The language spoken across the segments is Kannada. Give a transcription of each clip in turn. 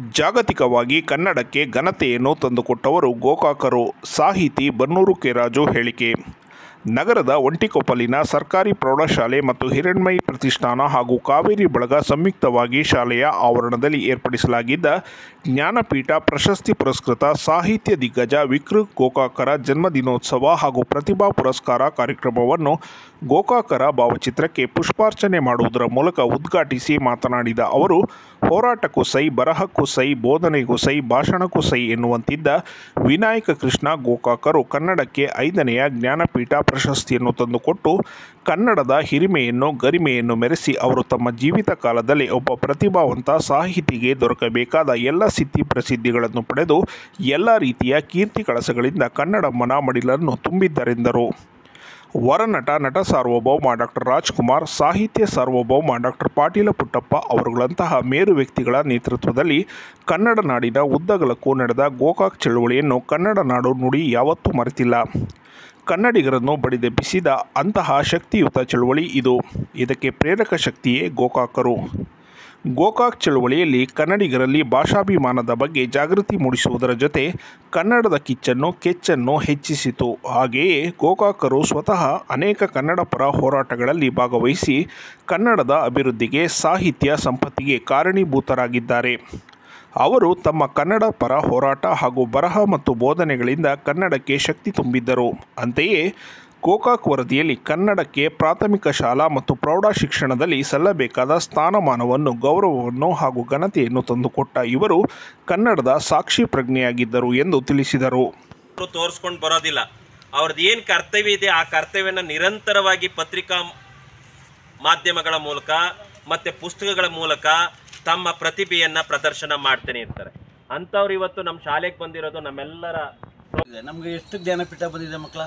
ಜಾಗತಿಕವಾಗಿ ಕನ್ನಡಕ್ಕೆ ಘನತೆಯನ್ನು ತಂದುಕೊಟ್ಟವರು ಗೋಕಾಕರು ಸಾಹಿತಿ ಬನ್ನೂರು ಕೆರಾಜು ಹೇಳಿಕೆ ನಗರದ ಒಂಟಿಕೊಪ್ಪಲಿನ ಸರ್ಕಾರಿ ಪ್ರೌಢಶಾಲೆ ಮತ್ತು ಹಿರಣ್ಮಯಿ ಪ್ರತಿಷ್ಠಾನ ಹಾಗೂ ಕಾವೇರಿ ಬಳಗ ಸಂಯುಕ್ತವಾಗಿ ಶಾಲೆಯ ಆವರಣದಲ್ಲಿ ಏರ್ಪಡಿಸಲಾಗಿದ್ದ ಜ್ಞಾನಪೀಠ ಪ್ರಶಸ್ತಿ ಪುರಸ್ಕೃತ ಸಾಹಿತ್ಯ ದಿಗ್ಗಜ ವಿಕೃ ಗೋಕಾಕರ ಜನ್ಮದಿನೋತ್ಸವ ಹಾಗೂ ಪ್ರತಿಭಾ ಪುರಸ್ಕಾರ ಕಾರ್ಯಕ್ರಮವನ್ನು ಗೋಕಾಕರ ಭಾವಚಿತ್ರಕ್ಕೆ ಪುಷ್ಪಾರ್ಚನೆ ಮಾಡುವುದರ ಮೂಲಕ ಉದ್ಘಾಟಿಸಿ ಮಾತನಾಡಿದ ಅವರು ಹೋರಾಟಕ್ಕೂ ಸೈ ಬರಹಕ್ಕೂ ಸೈ ಬೋಧನೆಗೂ ಸೈ ಭಾಷಣಕ್ಕೂ ಸೈ ಎನ್ನುವಂತಿದ್ದ ವಿನಾಯಕ ಕೃಷ್ಣ ಗೋಕಾಕರು ಕನ್ನಡಕ್ಕೆ ಐದನೆಯ ಜ್ಞಾನಪೀಠ ಪ್ರಶಸ್ತಿಯನ್ನು ತಂದುಕೊಟ್ಟು ಕನ್ನಡದ ಹಿರಿಮೆಯನ್ನು ಗರಿಮೆಯನ್ನು ಮೆರೆಸಿ ಅವರು ತಮ್ಮ ಜೀವಿತ ಕಾಲದಲ್ಲಿ ಒಬ್ಬ ಪ್ರತಿಭಾವಂತ ಸಾಹಿತಿಗೆ ದೊರಕಬೇಕಾದ ಎಲ್ಲ ಸಿದ್ಧಿ ಪ್ರಸಿದ್ಧಿಗಳನ್ನು ಪಡೆದು ಎಲ್ಲ ರೀತಿಯ ಕೀರ್ತಿ ಕಳಸಗಳಿಂದ ಕನ್ನಡಮ್ಮನ ಮಡಿಲನ್ನು ತುಂಬಿದ್ದರೆಂದರು ವರನಟ ನಟ ಸಾರ್ವಭೌಮ ಡಾಕ್ಟರ್ ರಾಜ್ಕುಮಾರ್ ಸಾಹಿತ್ಯ ಸಾರ್ವಭೌಮ ಡಾಕ್ಟರ್ ಪಾಟೀಲ ಪುಟ್ಟಪ್ಪ ಅವರುಗಳಂತಹ ಮೇರು ವ್ಯಕ್ತಿಗಳ ನೇತೃತ್ವದಲ್ಲಿ ಕನ್ನಡ ನಾಡಿನ ಉದ್ದಗಲಕ್ಕೂ ನಡೆದ ಗೋಕಾಕ್ ಚಳುವಳಿಯನ್ನು ಕನ್ನಡ ನಾಡು ನುಡಿ ಯಾವತ್ತೂ ಮರೆತಿಲ್ಲ ಕನ್ನಡಿಗರನ್ನು ಬಡಿದೆಬ್ಬಿಸಿದ ಅಂತಹ ಶಕ್ತಿಯುತ ಚಳುವಳಿ ಇದು ಇದಕ್ಕೆ ಪ್ರೇರಕ ಶಕ್ತಿಯೇ ಗೋಕಾಕರು ಗೋಕಾಕ್ ಚಳುವಳಿಯಲ್ಲಿ ಕನ್ನಡಿಗರಲ್ಲಿ ಭಾಷಾಭಿಮಾನದ ಬಗ್ಗೆ ಜಾಗೃತಿ ಮೂಡಿಸುವುದರ ಜೊತೆ ಕನ್ನಡದ ಕಿಚ್ಚನ್ನು ಕೆಚ್ಚನ್ನು ಹೆಚ್ಚಿಸಿತು ಹಾಗೆಯೇ ಗೋಕಾಕರು ಸ್ವತಃ ಅನೇಕ ಕನ್ನಡ ಪರ ಹೋರಾಟಗಳಲ್ಲಿ ಭಾಗವಹಿಸಿ ಕನ್ನಡದ ಅಭಿವೃದ್ಧಿಗೆ ಸಾಹಿತ್ಯ ಸಂಪತ್ತಿಗೆ ಕಾರಣೀಭೂತರಾಗಿದ್ದಾರೆ ಅವರು ತಮ್ಮ ಕನ್ನಡ ಪರ ಹೋರಾಟ ಹಾಗೂ ಬರಹ ಮತ್ತು ಬೋಧನೆಗಳಿಂದ ಕನ್ನಡಕ್ಕೆ ಶಕ್ತಿ ತುಂಬಿದ್ದರು ಅಂತೆಯೇ ಗೋಕಾಕ್ ವರದಿಯಲ್ಲಿ ಕನ್ನಡಕ್ಕೆ ಪ್ರಾಥಮಿಕ ಶಾಲಾ ಮತ್ತು ಪ್ರೌಢ ಶಿಕ್ಷಣದಲ್ಲಿ ಸಲ್ಲಬೇಕಾದ ಸ್ಥಾನಮಾನವನ್ನು ಗೌರವವನ್ನು ಹಾಗೂ ಘನತೆಯನ್ನು ತಂದುಕೊಟ್ಟ ಇವರು ಕನ್ನಡದ ಸಾಕ್ಷಿ ಪ್ರಜ್ಞೆಯಾಗಿದ್ದರು ಎಂದು ತಿಳಿಸಿದರು ಅವರು ತೋರಿಸ್ಕೊಂಡು ಬರೋದಿಲ್ಲ ಅವ್ರದ್ದು ಏನು ಕರ್ತವ್ಯ ಇದೆ ಆ ಕರ್ತವ್ಯನ ನಿರಂತರವಾಗಿ ಪತ್ರಿಕಾ ಮಾಧ್ಯಮಗಳ ಮೂಲಕ ಮತ್ತೆ ಪುಸ್ತಕಗಳ ಮೂಲಕ ತಮ್ಮ ಪ್ರತಿಭೆಯನ್ನ ಪ್ರದರ್ಶನ ಮಾಡ್ತಾನೆ ಇರ್ತಾರೆ ಅಂಥವ್ರು ಇವತ್ತು ನಮ್ಮ ಶಾಲೆಗೆ ಬಂದಿರೋದು ನಮ್ಮೆಲ್ಲರ ಇದೆ ನಮಗೆ ಎಷ್ಟು ಜ್ಞಾನಪೀಠ ಬಂದಿದೆ ಮಕ್ಕಳ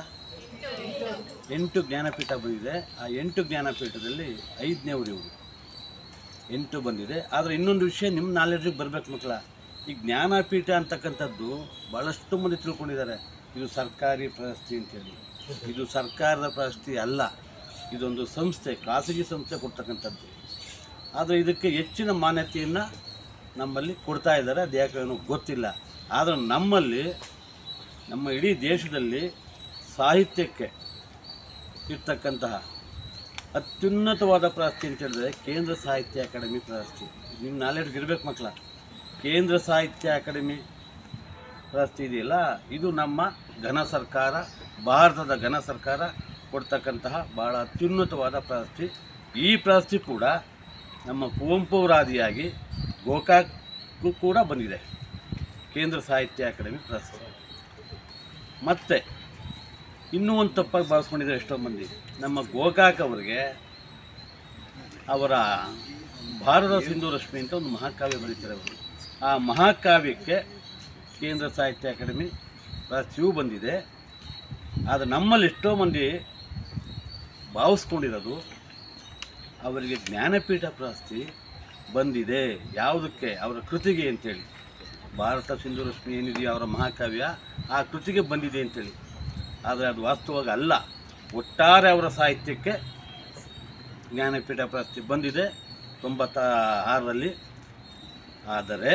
ಎಂಟು ಜ್ಞಾನಪೀಠ ಬಂದಿದೆ ಆ ಎಂಟು ಜ್ಞಾನಪೀಠದಲ್ಲಿ ಐದನೇವ್ರು ಇವರು ಎಂಟು ಬಂದಿದೆ ಆದರೆ ಇನ್ನೊಂದು ವಿಷಯ ನಿಮ್ಮ ನಾಲೆಡ್ಜಿಗೆ ಬರಬೇಕು ಮಕ್ಕಳ ಈ ಜ್ಞಾನಪೀಠ ಅಂತಕ್ಕಂಥದ್ದು ಭಾಳಷ್ಟು ಮಂದಿ ತಿಳ್ಕೊಂಡಿದ್ದಾರೆ ಇದು ಸರ್ಕಾರಿ ಪ್ರಶಸ್ತಿ ಅಂತೇಳಿ ಇದು ಸರ್ಕಾರದ ಪ್ರಶಸ್ತಿ ಅಲ್ಲ ಇದೊಂದು ಸಂಸ್ಥೆ ಖಾಸಗಿ ಸಂಸ್ಥೆ ಕೊಡ್ತಕ್ಕಂಥದ್ದು ಆದರೆ ಇದಕ್ಕೆ ಹೆಚ್ಚಿನ ಮಾನ್ಯತೆಯನ್ನು ನಮ್ಮಲ್ಲಿ ಕೊಡ್ತಾ ಇದ್ದಾರೆ ಅದು ಯಾಕೆ ಏನೋ ಗೊತ್ತಿಲ್ಲ ಆದರೆ ನಮ್ಮಲ್ಲಿ ನಮ್ಮ ಇಡೀ ದೇಶದಲ್ಲಿ ಸಾಹಿತ್ಯಕ್ಕೆ ಇರ್ತಕ್ಕಂತಹ ಅತ್ಯುನ್ನತವಾದ ಪ್ರಶಸ್ತಿ ಅಂತ ಹೇಳಿದ್ರೆ ಕೇಂದ್ರ ಸಾಹಿತ್ಯ ಅಕಾಡೆಮಿ ಪ್ರಶಸ್ತಿ ನಿಮ್ಮ ನಾಲೆಡ್ಜ್ ಇರಬೇಕು ಮಕ್ಕಳ ಕೇಂದ್ರ ಸಾಹಿತ್ಯ ಅಕಾಡೆಮಿ ಪ್ರಶಸ್ತಿ ಇದೆಯಲ್ಲ ಇದು ನಮ್ಮ ಘನ ಸರ್ಕಾರ ಭಾರತದ ಘನ ಸರ್ಕಾರ ಕೊಡ್ತಕ್ಕಂತಹ ಭಾಳ ಅತ್ಯುನ್ನತವಾದ ಪ್ರಶಸ್ತಿ ಈ ಪ್ರಶಸ್ತಿ ಕೂಡ ನಮ್ಮ ಕುವೆಂಪು ಅವರಾದಿಯಾಗಿ ಗೋಕಾಕ್ಗೂ ಕೂಡ ಬಂದಿದೆ ಕೇಂದ್ರ ಸಾಹಿತ್ಯ ಅಕಾಡೆಮಿ ಪ್ರಶಸ್ತಿ ಮತ್ತು ಇನ್ನೂ ಒಂದು ತಪ್ಪಾಗಿ ಭಾವಿಸ್ಕೊಂಡಿದ್ದಾರೆ ಎಷ್ಟೋ ಮಂದಿ ನಮ್ಮ ಗೋಕಾಕ್ ಅವರಿಗೆ ಅವರ ಭಾರತ ಸಿಂಧು ರಶ್ಮಿ ಅಂತ ಒಂದು ಮಹಾಕಾವ್ಯ ಬರೀತಾರೆ ಅವರು ಆ ಮಹಾಕಾವ್ಯಕ್ಕೆ ಕೇಂದ್ರ ಸಾಹಿತ್ಯ ಅಕಾಡೆಮಿ ಪ್ರಶಸ್ತಿಯೂ ಬಂದಿದೆ ಆದರೆ ನಮ್ಮಲ್ಲಿ ಎಷ್ಟೋ ಮಂದಿ ಭಾವಿಸ್ಕೊಂಡಿರೋದು ಅವರಿಗೆ ಜ್ಞಾನಪೀಠ ಪ್ರಶಸ್ತಿ ಬಂದಿದೆ ಯಾವುದಕ್ಕೆ ಅವರ ಕೃತಿಗೆ ಅಂತೇಳಿ ಭಾರತ ಸಿಂಧು ರಶ್ಮಿ ಏನಿದೆಯೋ ಅವರ ಮಹಾಕಾವ್ಯ ಆ ಕೃತಿಗೆ ಬಂದಿದೆ ಅಂತೇಳಿ ಆದರೆ ಅದು ವಾಸ್ತವವಾಗಿ ಅಲ್ಲ ಒಟ್ಟಾರೆ ಅವರ ಸಾಹಿತ್ಯಕ್ಕೆ ಜ್ಞಾನಪೀಠ ಪ್ರಶಸ್ತಿ ಬಂದಿದೆ ತೊಂಬತ್ತ ಆರರಲ್ಲಿ ಆದರೆ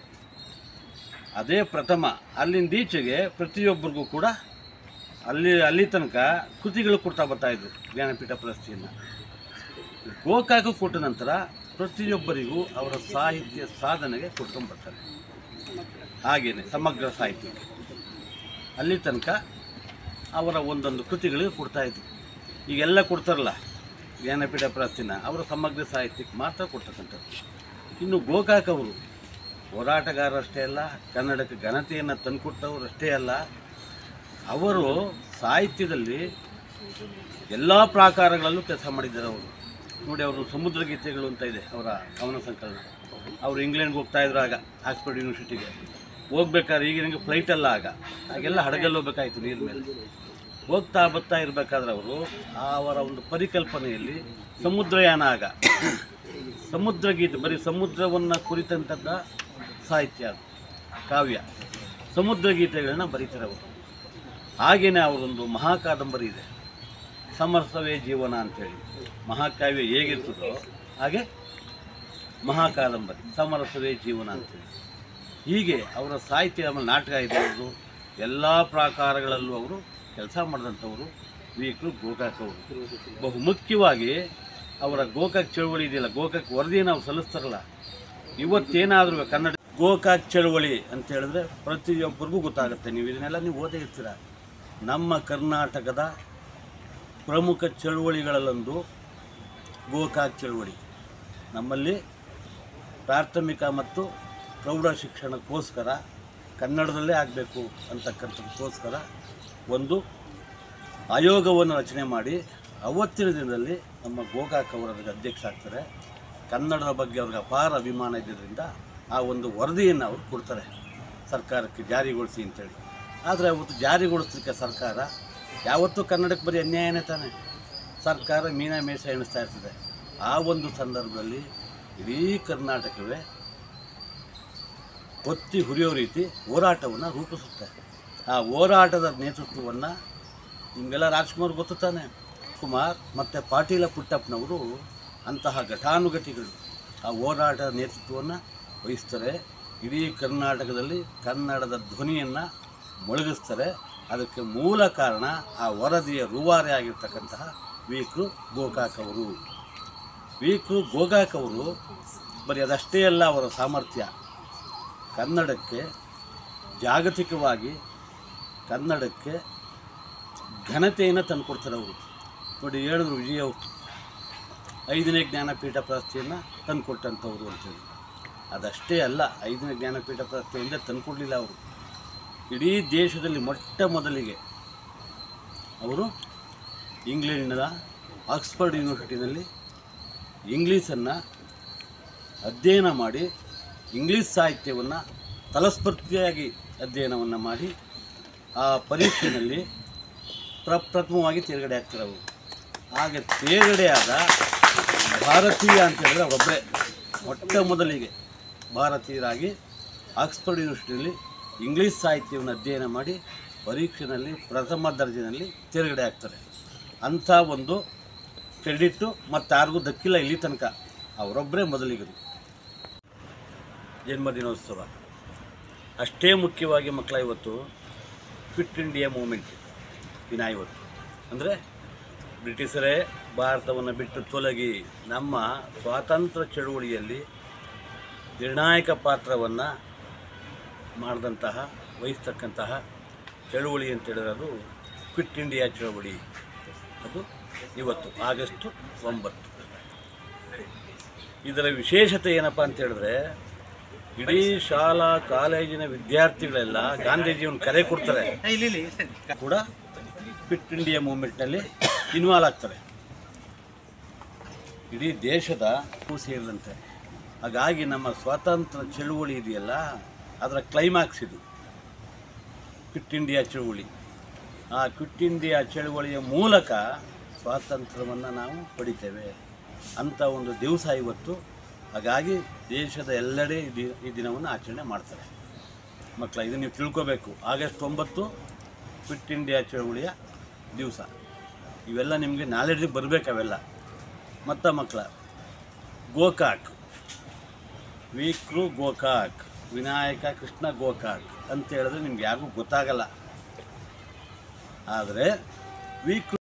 ಅದೇ ಪ್ರಥಮ ಅಲ್ಲಿಂದ ಈಚೆಗೆ ಪ್ರತಿಯೊಬ್ಬರಿಗೂ ಕೂಡ ಅಲ್ಲಿ ಅಲ್ಲಿ ತನಕ ಕೃತಿಗಳು ಕೊಡ್ತಾ ಬರ್ತಾಯಿದ್ರು ಜ್ಞಾನಪೀಠ ಪ್ರಶಸ್ತಿಯನ್ನು ಗೋಕಾಕು ಕೊಟ್ಟ ನಂತರ ಪ್ರತಿಯೊಬ್ಬರಿಗೂ ಅವರ ಸಾಹಿತ್ಯ ಸಾಧನೆಗೆ ಕೊಟ್ಕೊಂಡು ಬರ್ತಾರೆ ಹಾಗೆಯೇ ಸಮಗ್ರ ಸಾಹಿತ್ಯ ಅಲ್ಲಿ ತನಕ ಅವರ ಒಂದೊಂದು ಕೃತಿಗಳಿಗೆ ಕೊಡ್ತಾಯಿದ್ರು ಈಗೆಲ್ಲ ಕೊಡ್ತಾರಲ್ಲ ಜ್ಞಾನಪೀಠ ಪ್ರಶಸ್ತಿನ ಅವರ ಸಮಗ್ರ ಸಾಹಿತ್ಯಕ್ಕೆ ಮಾತ್ರ ಕೊಡ್ತಕ್ಕಂಥದ್ದು ಇನ್ನು ಗೋಕಾಕ್ ಅವರು ಹೋರಾಟಗಾರರಷ್ಟೇ ಅಲ್ಲ ಕನ್ನಡಕ್ಕೆ ಘನತೆಯನ್ನು ತಂದುಕೊಟ್ಟವರು ಅಷ್ಟೇ ಅಲ್ಲ ಅವರು ಸಾಹಿತ್ಯದಲ್ಲಿ ಎಲ್ಲ ಪ್ರಾಕಾರಗಳಲ್ಲೂ ಕೆಲಸ ಮಾಡಿದ್ದಾರೆ ಅವರು ನೋಡಿ ಅವರು ಸಮುದ್ರ ಗೀತೆಗಳು ಅಂತ ಇದೆ ಅವರ ಕವನ ಸಂಕಲನ ಅವರು ಇಂಗ್ಲೆಂಡ್ಗೆ ಹೋಗ್ತಾ ಇದ್ರು ಆಗ ಆಕ್ಸ್ಫರ್ಡ್ ಯೂನಿವರ್ಸಿಟಿಗೆ ಹೋಗ್ಬೇಕಾದ್ರೆ ಈಗಿನ ಫ್ಲೈಟಲ್ಲ ಆಗ ಆಗೆಲ್ಲ ಹಡಗಲ್ಲಿ ಹೋಗ್ಬೇಕಾಯ್ತು ನೀರ ಮೇಲೆ ಹೋಗ್ತಾ ಬರ್ತಾ ಇರಬೇಕಾದ್ರೆ ಅವರು ಅವರ ಒಂದು ಪರಿಕಲ್ಪನೆಯಲ್ಲಿ ಸಮುದ್ರಯಾನ ಆಗ ಸಮುದ್ರ ಗೀತೆ ಬರೀ ಸಮುದ್ರವನ್ನು ಕುರಿತಂಥದ್ದ ಸಾಹಿತ್ಯ ಅದು ಕಾವ್ಯ ಸಮುದ್ರ ಗೀತೆಗಳನ್ನ ಬರೀತಾರೆ ಅವರು ಹಾಗೆಯೇ ಅವರೊಂದು ಮಹಾಕಾದಂಬರಿ ಇದೆ ಸಮರಸವೇ ಜೀವನ ಅಂಥೇಳಿ ಮಹಾಕಾವ್ಯ ಹೇಗಿರ್ತದೋ ಹಾಗೆ ಮಹಾಕಾದಂಬರಿ ಸಮರಸವೇ ಜೀವನ ಅಂತೇಳಿ ಹೀಗೆ ಅವರ ಸಾಹಿತ್ಯ ಆಮೇಲೆ ನಾಟಕ ಇದೆ ಅವರು ಎಲ್ಲ ಪ್ರಾಕಾರಗಳಲ್ಲೂ ಅವರು ಕೆಲಸ ಮಾಡಿದಂಥವರು ವೀಕ್ರು ಗೋಕಾಕ್ ಅವರು ಬಹು ಮುಖ್ಯವಾಗಿ ಅವರ ಗೋಕಾಕ್ ಚಳವಳಿ ಇದೆಯಲ್ಲ ಗೋಕಾಕ್ ವರದಿಯನ್ನು ನಾವು ಸಲ್ಲಿಸ್ತಾರಲ್ಲ ಇವತ್ತೇನಾದರೂ ಕನ್ನಡ ಗೋಕಾಕ್ ಚಳವಳಿ ಅಂತ ಹೇಳಿದ್ರೆ ಪ್ರತಿಯೊಬ್ಬರಿಗೂ ಗೊತ್ತಾಗುತ್ತೆ ನೀವು ಇದನ್ನೆಲ್ಲ ನೀವು ಓದೇ ಇರ್ತೀರ ನಮ್ಮ ಕರ್ನಾಟಕದ ಪ್ರಮುಖ ಚಳುವಳಿಗಳಲ್ಲೊಂದು ಗೋಕಾಕ್ ಚಳುವಳಿ ನಮ್ಮಲ್ಲಿ ಪ್ರಾಥಮಿಕ ಮತ್ತು ಪ್ರೌಢ ಶಿಕ್ಷಣಕ್ಕೋಸ್ಕರ ಕನ್ನಡದಲ್ಲೇ ಆಗಬೇಕು ಅಂತಕ್ಕಂಥದ್ದಕ್ಕೋಸ್ಕರ ಒಂದು ಆಯೋಗವನ್ನು ರಚನೆ ಮಾಡಿ ಅವತ್ತಿನ ದಿನದಲ್ಲಿ ನಮ್ಮ ಗೋಕಾಕ್ ಅವರು ಅದಕ್ಕೆ ಅಧ್ಯಕ್ಷ ಆಗ್ತಾರೆ ಕನ್ನಡದ ಬಗ್ಗೆ ಅವ್ರಿಗೆ ಅಪಾರ ಅಭಿಮಾನ ಇದ್ದಿದ್ದರಿಂದ ಆ ಒಂದು ವರದಿಯನ್ನು ಅವರು ಕೊಡ್ತಾರೆ ಸರ್ಕಾರಕ್ಕೆ ಜಾರಿಗೊಳಿಸಿ ಅಂತೇಳಿ ಆದರೆ ಅವತ್ತು ಜಾರಿಗೊಳಿಸ್ಲಿಕ್ಕೆ ಸರ್ಕಾರ ಯಾವತ್ತೂ ಕನ್ನಡಕ್ಕೆ ಬರೀ ಅನ್ಯಾಯನೇ ತಾನೆ ಸರ್ಕಾರ ಮೀನಾ ಮೇಷ ಎಣಿಸ್ತಾ ಇರ್ತದೆ ಆ ಒಂದು ಸಂದರ್ಭದಲ್ಲಿ ಇಡೀ ಕರ್ನಾಟಕವೇ ಹೊತ್ತಿ ಹುರಿಯೋ ರೀತಿ ಹೋರಾಟವನ್ನು ರೂಪಿಸುತ್ತೆ ಆ ಹೋರಾಟದ ನೇತೃತ್ವವನ್ನು ನಿಮಗೆಲ್ಲ ರಾಜ್ಕುಮಾರ್ ಗೊತ್ತು ತಾನೆ ಕುಮಾರ್ ಮತ್ತು ಪಾಟೀಲ ಪುಟ್ಟಪ್ಪನವರು ಅಂತಹ ಘಟಾನುಘಟಿಗಳು ಆ ಹೋರಾಟದ ನೇತೃತ್ವವನ್ನು ವಹಿಸ್ತಾರೆ ಇಡೀ ಕರ್ನಾಟಕದಲ್ಲಿ ಕನ್ನಡದ ಧ್ವನಿಯನ್ನು ಮೊಳಗಿಸ್ತಾರೆ ಅದಕ್ಕೆ ಮೂಲ ಕಾರಣ ಆ ವರದಿಯ ರೂವಾರಿ ಆಗಿರ್ತಕ್ಕಂತಹ ವೀಕ್ರು ಗೋಕಾಕ್ ಅವರು ವೀಕ್ರು ಗೋಕಾಕ್ ಅವರು ಬರೀ ಅದಷ್ಟೇ ಅಲ್ಲ ಅವರ ಸಾಮರ್ಥ್ಯ ಕನ್ನಡಕ್ಕೆ ಜಾಗತಿಕವಾಗಿ ಕನ್ನಡಕ್ಕೆ ಘನತೆಯನ್ನು ತಂದುಕೊಡ್ತಾರೆ ಅವರು ನೋಡಿ ಹೇಳಿದ್ರು ವಿಜಯ ಅವರು ಐದನೇ ಜ್ಞಾನಪೀಠ ಪ್ರಶಸ್ತಿಯನ್ನು ತಂದುಕೊಟ್ಟಂಥವ್ರು ಅಂತೇಳಿ ಅದಷ್ಟೇ ಅಲ್ಲ ಐದನೇ ಜ್ಞಾನಪೀಠ ಪ್ರಶಸ್ತಿಯಿಂದ ತಂದುಕೊಡ್ಲಿಲ್ಲ ಅವರು ಇಡೀ ದೇಶದಲ್ಲಿ ಮೊಟ್ಟ ಮೊದಲಿಗೆ ಅವರು ಇಂಗ್ಲೆಂಡಿನ ಆಕ್ಸ್ಫರ್ಡ್ ಯೂನಿವರ್ಸಿಟಿನಲ್ಲಿ ಇಂಗ್ಲೀಷನ್ನು ಅಧ್ಯಯನ ಮಾಡಿ ಇಂಗ್ಲೀಷ್ ಸಾಹಿತ್ಯವನ್ನು ತಲಸ್ಪರ್ಧಿಯಾಗಿ ಅಧ್ಯಯನವನ್ನು ಮಾಡಿ ಆ ಪರೀಕ್ಷೆಯಲ್ಲಿ ಪ್ರಪ್ರಥಮವಾಗಿ ತೇರ್ಗಡೆ ಆಗ್ತಾರೆ ಅವರು ಹಾಗೆ ತೇರ್ಗಡೆಯಾದ ಭಾರತೀಯ ಅಂತ ಹೇಳಿದ್ರೆ ಅವರೊಬ್ಬರೇ ಮೊಟ್ಟ ಮೊದಲಿಗೆ ಭಾರತೀಯರಾಗಿ ಆಕ್ಸ್ಫರ್ಡ್ ಯೂನಿವರ್ಸಿಟಿಯಲ್ಲಿ ಇಂಗ್ಲೀಷ್ ಸಾಹಿತ್ಯವನ್ನು ಅಧ್ಯಯನ ಮಾಡಿ ಪರೀಕ್ಷೆಯಲ್ಲಿ ಪ್ರಥಮ ದರ್ಜೆಯಲ್ಲಿ ತೇರ್ಗಡೆ ಆಗ್ತಾರೆ ಅಂಥ ಒಂದು ಕ್ರೆಡಿಟ್ಟು ಮತ್ತು ಯಾರಿಗೂ ದಕ್ಕಿಲ್ಲ ಇಲ್ಲಿ ತನಕ ಅವರೊಬ್ಬರೇ ಮೊದಲಿಗರು ಜನ್ಮದಿನೋತ್ಸವ ಅಷ್ಟೇ ಮುಖ್ಯವಾಗಿ ಮಕ್ಕಳ ಇವತ್ತು ಕ್ವಿಟ್ ಇಂಡಿಯಾ ಮೂಮೆಂಟ್ ದಿನ ಇವತ್ತು ಅಂದರೆ ಬ್ರಿಟಿಷರೇ ಭಾರತವನ್ನು ಬಿಟ್ಟು ತೊಲಗಿ ನಮ್ಮ ಸ್ವಾತಂತ್ರ್ಯ ಚಳುವಳಿಯಲ್ಲಿ ನಿರ್ಣಾಯಕ ಪಾತ್ರವನ್ನು ಮಾಡಿದಂತಹ ವಹಿಸ್ತಕ್ಕಂತಹ ಚಳುವಳಿ ಅಂತ ಹೇಳಿದ್ರೆ ಅದು ಕ್ವಿಟ್ ಇಂಡಿಯಾ ಚಳುವಳಿ ಅದು ಇವತ್ತು ಆಗಸ್ಟು ಒಂಬತ್ತು ಇದರ ವಿಶೇಷತೆ ಏನಪ್ಪ ಅಂತ ಹೇಳಿದ್ರೆ ಇಡೀ ಶಾಲಾ ಕಾಲೇಜಿನ ವಿದ್ಯಾರ್ಥಿಗಳೆಲ್ಲ ಗಾಂಧೀಜಿಯವ್ನ ಕರೆ ಕೊಡ್ತಾರೆ ಕೂಡ ಕ್ವಿಟ್ ಇಂಡಿಯಾ ಮೂವ್ಮೆಂಟ್ನಲ್ಲಿ ಇನ್ವಾಲ್ವ್ ಆಗ್ತಾರೆ ಇಡೀ ದೇಶದ ಸೇರಿದಂತೆ ಹಾಗಾಗಿ ನಮ್ಮ ಸ್ವಾತಂತ್ರ್ಯ ಚಳುವಳಿ ಇದೆಯಲ್ಲ ಅದರ ಕ್ಲೈಮ್ಯಾಕ್ಸ್ ಇದು ಕ್ವಿಟ್ ಇಂಡಿಯಾ ಚಳುವಳಿ ಆ ಕ್ವಿಟ್ ಇಂಡಿಯಾ ಚಳುವಳಿಯ ಮೂಲಕ ಸ್ವಾತಂತ್ರ್ಯವನ್ನು ನಾವು ಪಡಿತೇವೆ ಅಂಥ ಒಂದು ದಿವಸ ಇವತ್ತು ಹಾಗಾಗಿ ದೇಶದ ಎಲ್ಲೆಡೆ ಈ ದಿ- ಈ ದಿನವನ್ನು ಆಚರಣೆ ಮಾಡ್ತಾರೆ ಮಕ್ಕಳ ಇದು ನೀವು ತಿಳ್ಕೋಬೇಕು ಆಗಸ್ಟ್ ಒಂಬತ್ತು ಕ್ವಿಟ್ ಇಂಡಿಯಾ ಚಳುವಳಿಯ ದಿವಸ ಇವೆಲ್ಲ ನಿಮಗೆ ನಾಲೆಡ್ಜಿಗೆ ಬರಬೇಕು ಅವೆಲ್ಲ ಮತ್ತು ಮಕ್ಕಳ ಗೋಕಾಕ್ ವೀಕ್ರು ಗೋಕಾಕ್ ವಿನಾಯಕ ಕೃಷ್ಣ ಗೋಕಾಕ್ ಅಂತ ಹೇಳಿದ್ರೆ ನಿಮ್ಗೆ ಯಾರಿಗೂ ಗೊತ್ತಾಗಲ್ಲ ಆದರೆ ವೀಕ್ರು